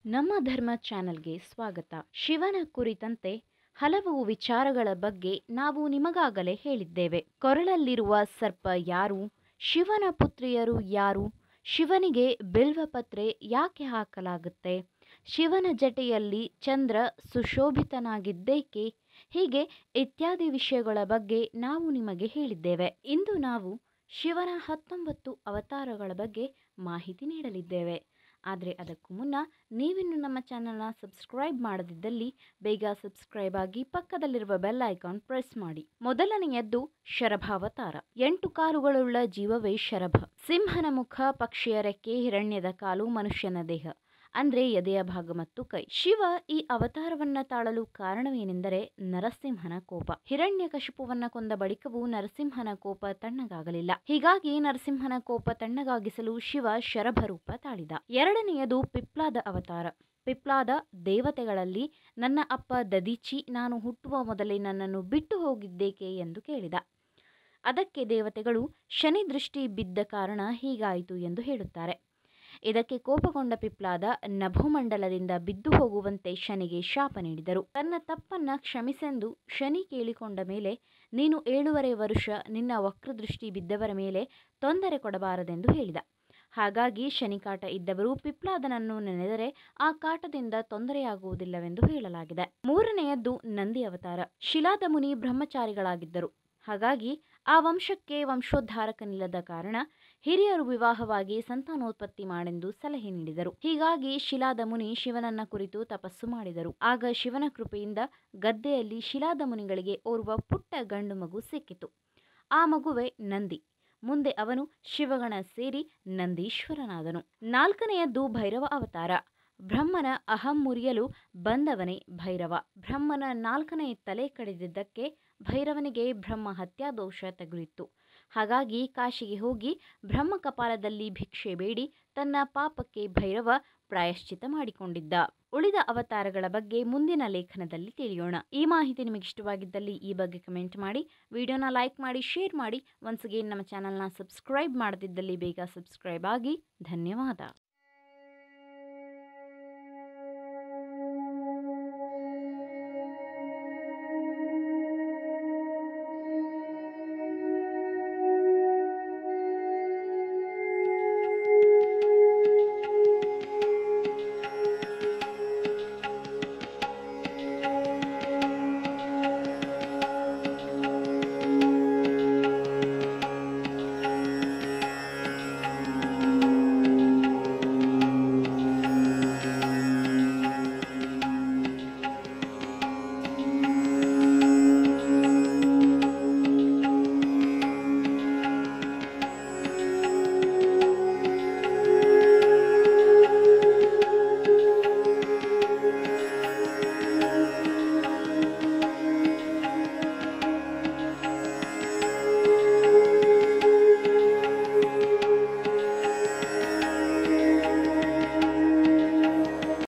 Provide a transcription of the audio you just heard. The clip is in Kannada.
ನಮ್ಮ ಧರ್ಮ ಚಾನೆಲ್ಗೆ ಸ್ವಾಗತ ಶಿವನ ಕುರಿತಂತೆ ಹಲವು ವಿಚಾರಗಳ ಬಗ್ಗೆ ನಾವು ನಿಮಗಾಗಲೇ ಹೇಳಿದ್ದೇವೆ ಕೊರಳಲ್ಲಿರುವ ಸರ್ಪ ಯಾರು ಶಿವನ ಪುತ್ರಿಯರು ಯಾರು ಶಿವನಿಗೆ ಬಿಲ್ವಪತ್ರೆ ಯಾಕೆ ಹಾಕಲಾಗುತ್ತೆ ಶಿವನ ಜಟೆಯಲ್ಲಿ ಚಂದ್ರ ಸುಶೋಭಿತನಾಗಿದ್ದೇಕೆ ಹೀಗೆ ಇತ್ಯಾದಿ ವಿಷಯಗಳ ಬಗ್ಗೆ ನಾವು ನಿಮಗೆ ಹೇಳಿದ್ದೇವೆ ಇಂದು ನಾವು ಶಿವನ ಹತ್ತೊಂಬತ್ತು ಅವತಾರಗಳ ಬಗ್ಗೆ ಮಾಹಿತಿ ನೀಡಲಿದ್ದೇವೆ ಆದರೆ ಅದಕ್ಕೂ ಮುನ್ನ ನೀವಿನ್ನು ನಮ್ಮ ಚಾನಲ್ನ ಸಬ್ಸ್ಕ್ರೈಬ್ ಮಾಡದಿದ್ದಲ್ಲಿ ಬೇಗ ಸಬ್ಸ್ಕ್ರೈಬ್ ಆಗಿ ಪಕ್ಕದಲ್ಲಿರುವ ಬೆಲ್ ಐಕಾನ್ ಪ್ರೆಸ್ ಮಾಡಿ ಮೊದಲನೆಯದ್ದು ಶರಭಾವತಾರ ಎಂಟು ಕಾಲುಗಳುಳ್ಳ ಜೀವವೇ ಶರಭ ಸಿಂಹನ ಮುಖ ಪಕ್ಷಿಯ ರೆಕ್ಕೆ ಹಿರಣ್ಯದ ಕಾಲು ಮನುಷ್ಯನ ದೇಹ ಅಂದ್ರೆ ಎದೆಯ ಭಾಗ ಮತ್ತು ಕೈ ಶಿವ ಈ ಅವತಾರವನ್ನ ತಾಳಲು ಕಾರಣವೇನೆಂದರೆ ನರಸಿಂಹನ ಕೋಪ ಹಿರಣ್ಯ ಕಶಿಪುವನ್ನ ಕೊಂದ ಬಳಿಕವೂ ನರಸಿಂಹನ ಕೋಪ ತಣ್ಣಗಾಗಲಿಲ್ಲ ಹೀಗಾಗಿ ನರಸಿಂಹನ ಕೋಪ ತಣ್ಣಗಾಗಿಸಲು ಶಿವ ಶರಭ ರೂಪ ತಾಳಿದ ಎರಡನೆಯದು ಪಿಪ್ಲಾದ ಅವತಾರ ಪಿಪ್ಲಾದ ದೇವತೆಗಳಲ್ಲಿ ನನ್ನ ಅಪ್ಪ ದದೀಚಿ ನಾನು ಹುಟ್ಟುವ ಮೊದಲೇ ನನ್ನನ್ನು ಬಿಟ್ಟು ಹೋಗಿದ್ದೇಕೆ ಎಂದು ಕೇಳಿದ ಅದಕ್ಕೆ ದೇವತೆಗಳು ಶನಿ ದೃಷ್ಟಿ ಬಿದ್ದ ಕಾರಣ ಹೀಗಾಯಿತು ಎಂದು ಹೇಳುತ್ತಾರೆ ಇದಕ್ಕೆ ಕೋಪಗೊಂಡ ಪಿಪ್ಲಾದ ನಭೋಮಂಡಲದಿಂದ ಬಿದ್ದು ಹೋಗುವಂತೆ ಶನಿಗೆ ಶಾಪ ನೀಡಿದರು ತನ್ನ ತಪ್ಪನ್ನ ಕ್ಷಮಿಸೆಂದು ಶನಿ ಕೇಳಿಕೊಂಡ ಮೇಲೆ ನೀನು ಏಳೂವರೆ ವರುಷ ನಿನ್ನ ವಕ್ರದೃಷ್ಟಿ ಬಿದ್ದವರ ಮೇಲೆ ತೊಂದರೆ ಕೊಡಬಾರದೆಂದು ಹೇಳಿದ ಹಾಗಾಗಿ ಶನಿಕಾಟ ಇದ್ದವರು ಪಿಪ್ಲಾದನನ್ನು ನೆನೆದರೆ ಆ ಕಾಟದಿಂದ ತೊಂದರೆಯಾಗುವುದಿಲ್ಲವೆಂದು ಹೇಳಲಾಗಿದೆ ಮೂರನೆಯದ್ದು ನಂದಿ ಅವತಾರ ಶಿಲಾದ ಮುನಿ ಬ್ರಹ್ಮಚಾರಿಗಳಾಗಿದ್ದರು ಹಾಗಾಗಿ ಆ ವಂಶಕ್ಕೆ ವಂಶೋದ್ಧಾರಕನಿಲ್ಲದ ಕಾರಣ ಹಿರಿಯರು ವಿವಾಹವಾಗಿ ಸಂತಾನೋತ್ಪತ್ತಿ ಮಾಡೆಂದು ಸಲಹೆ ನೀಡಿದರು ಹೀಗಾಗಿ ಶಿಲಾದ ಮುನಿ ಶಿವನನ್ನ ಕುರಿತು ತಪಸ್ಸು ಮಾಡಿದರು ಆಗ ಶಿವನ ಕೃಪೆಯಿಂದ ಗದ್ದೆಯಲ್ಲಿ ಶಿಲಾದ ಮುನಿಗಳಿಗೆ ಓರ್ವ ಪುಟ್ಟ ಗಂಡು ಮಗು ಸಿಕ್ಕಿತು ಆ ಮಗುವೆ ನಂದಿ ಮುಂದೆ ಅವನು ಶಿವಗಣ ಸೇರಿ ನಂದೀಶ್ವರನಾದನು ನಾಲ್ಕನೆಯದ್ದು ಭೈರವ ಅವತಾರ ಬ್ರಹ್ಮನ ಅಹಂ ಮುರಿಯಲು ಬಂದವನೇ ಭೈರವ ಬ್ರಹ್ಮನ ನಾಲ್ಕನೇ ತಲೆ ಕಡಿದಿದ್ದಕ್ಕೆ ಭೈರವನಿಗೆ ಬ್ರಹ್ಮ ಹತ್ಯಾದೋಷ ತಗುಲಿತ್ತು ಹಾಗಾಗಿ ಕಾಶಿಗೆ ಹೋಗಿ ಬ್ರಹ್ಮ ಕಪಾಲದಲ್ಲಿ ಭಿಕ್ಷೆ ಬೇಡಿ ತನ್ನ ಪಾಪಕ್ಕೆ ಭೈರವ ಪ್ರಾಯಶ್ಚಿತ ಮಾಡಿಕೊಂಡಿದ್ದ ಉಳಿದ ಅವತಾರಗಳ ಬಗ್ಗೆ ಮುಂದಿನ ಲೇಖನದಲ್ಲಿ ತಿಳಿಯೋಣ ಈ ಮಾಹಿತಿ ನಿಮಗೆ ಇಷ್ಟವಾಗಿದ್ದಲ್ಲಿ ಈ ಬಗ್ಗೆ ಕಮೆಂಟ್ ಮಾಡಿ ವಿಡಿಯೋನ ಲೈಕ್ ಮಾಡಿ ಶೇರ್ ಮಾಡಿ ಒನ್ಸ್ ಅಗೇನ್ ನಮ್ಮ ಚಾನಲ್ನ ಸಬ್ಸ್ಕ್ರೈಬ್ ಮಾಡದಿದ್ದಲ್ಲಿ ಬೇಗ ಸಬ್ಸ್ಕ್ರೈಬ್ ಆಗಿ ಧನ್ಯವಾದ